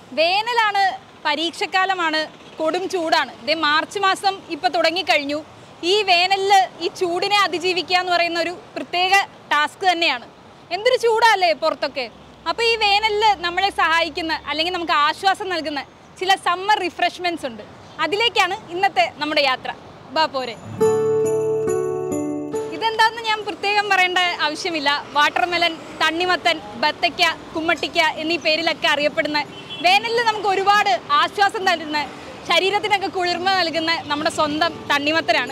വേനലാണ് പരീക്ഷക്കാലമാണ് കൊടും ചൂടാണ് ഇതേ മാർച്ച് മാസം ഇപ്പൊ തുടങ്ങിക്കഴിഞ്ഞു ഈ വേനലിൽ ഈ ചൂടിനെ അതിജീവിക്കുക എന്ന് പറയുന്ന ഒരു പ്രത്യേക ടാസ്ക് തന്നെയാണ് എന്തൊരു ചൂടല്ലേ പുറത്തൊക്കെ അപ്പോൾ ഈ വേനലിൽ നമ്മളെ സഹായിക്കുന്ന അല്ലെങ്കിൽ നമുക്ക് ആശ്വാസം നൽകുന്ന ചില സമ്മർ റിഫ്രഷ്മെന്റ്സ് ഉണ്ട് അതിലേക്കാണ് ഇന്നത്തെ നമ്മുടെ യാത്ര ബാ പോരെ ഇതെന്താന്ന് ഞാൻ പ്രത്യേകം പറയേണ്ട ആവശ്യമില്ല വാട്ടർമെലൻ തണ്ണിമത്തൻ ബത്തയ്ക്ക കുമ്മട്ടിക്ക എന്നീ പേരിലൊക്കെ അറിയപ്പെടുന്ന വേനലിൽ നമുക്ക് ഒരുപാട് ആശ്വാസം തരുന്ന ശരീരത്തിനൊക്കെ കുളിർമ നൽകുന്ന നമ്മുടെ സ്വന്തം തണ്ണിമത്തനാണ്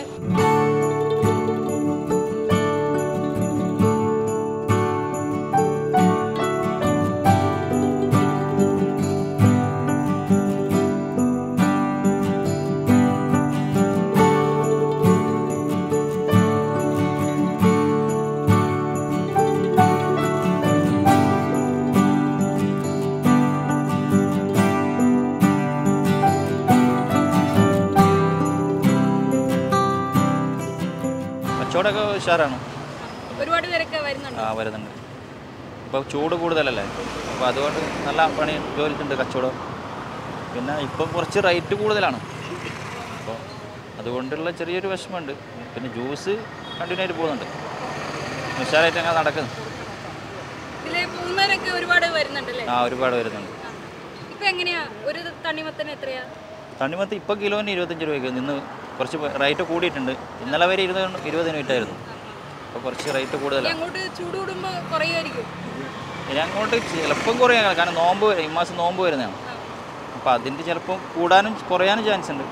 കച്ചവടമൊക്കെ ഉഷാറാണ് ഒരുപാട് പേരൊക്കെ വരുന്നുണ്ട് ആ വരുന്നുണ്ട് ഇപ്പോൾ ചൂട് കൂടുതലല്ലേ അപ്പോൾ അതുകൊണ്ട് നല്ല പണി ജോലിക്കുണ്ട് കച്ചവടം പിന്നെ ഇപ്പം കുറച്ച് റേറ്റ് കൂടുതലാണ് അപ്പോൾ അതുകൊണ്ടുള്ള ചെറിയൊരു വിഷമമുണ്ട് പിന്നെ ജ്യൂസ് കണ്ടിന്യൂ ആയിട്ട് പോകുന്നുണ്ട് ഉഷാറായിട്ട് അങ്ങനെ നടക്കുന്നു ഇതിലെ പോകുന്നവരൊക്കെ ഒരുപാട് വരുന്നുണ്ടല്ലേ ആ ഒരുപാട് വരുന്നുണ്ട് ഇപ്പൊ എങ്ങനെയാ ഒരു തണ്ണിമത്തന് എത്രയാ തണ്ണിമത്ത് ഇപ്പോൾ കിലോന് ഇരുപത്തഞ്ച് രൂപയ്ക്ക് നിന്ന് കുറച്ച് റേറ്റ് കൂടിയിട്ടുണ്ട് ഇന്നലെ വരെ ഇരുപത് ഇരുപതിന് വിറ്റായിരുന്നു അപ്പോൾ കുറച്ച് റേറ്റ് ഇനി കൂടുതലാണ് അങ്ങോട്ട് ചൂട് കൂടുമ്പോ കുറയുമായിരിക്കും ഇനി അങ്ങോട്ട് ചിലപ്പം കുറയാൻ കാരണം നോമ്പ് വരും ഈ മാസം നോമ്പ് വരുന്നതാണ് അപ്പോൾ അതിൻ്റെ ചിലപ്പം കൂടാനും കുറയാനും ചാൻസ് ഉണ്ട്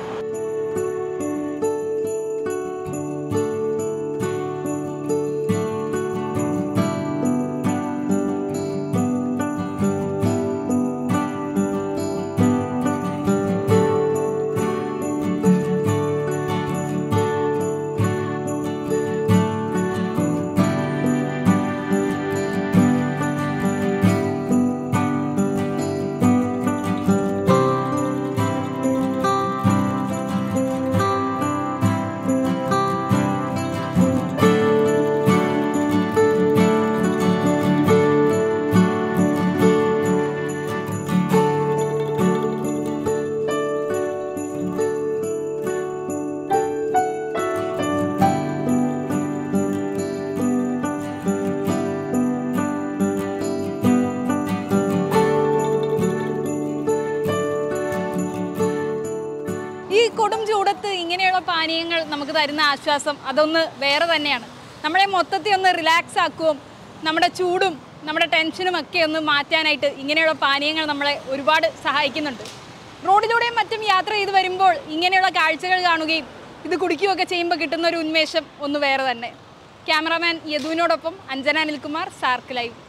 ഈ കൊടും ചൂടത്ത് ഇങ്ങനെയുള്ള പാനീയങ്ങൾ നമുക്ക് തരുന്ന ആശ്വാസം അതൊന്ന് വേറെ തന്നെയാണ് നമ്മളെ മൊത്തത്തിൽ ഒന്ന് റിലാക്സ് ആക്കുകയും നമ്മുടെ ചൂടും നമ്മുടെ ടെൻഷനും ഒക്കെ ഒന്ന് മാറ്റാനായിട്ട് ഇങ്ങനെയുള്ള പാനീയങ്ങൾ നമ്മളെ ഒരുപാട് സഹായിക്കുന്നുണ്ട് റോഡിലൂടെയും മറ്റും യാത്ര ചെയ്ത് വരുമ്പോൾ ഇങ്ങനെയുള്ള കാഴ്ചകൾ കാണുകയും ഇത് കുടിക്കുകയൊക്കെ ചെയ്യുമ്പോൾ കിട്ടുന്ന ഒരു ഉന്മേഷം ഒന്ന് വേറെ തന്നെ ക്യാമറാമാൻ യദുവിനോടൊപ്പം അഞ്ജന അനിൽകുമാർ സാർക്ക് ലൈവ്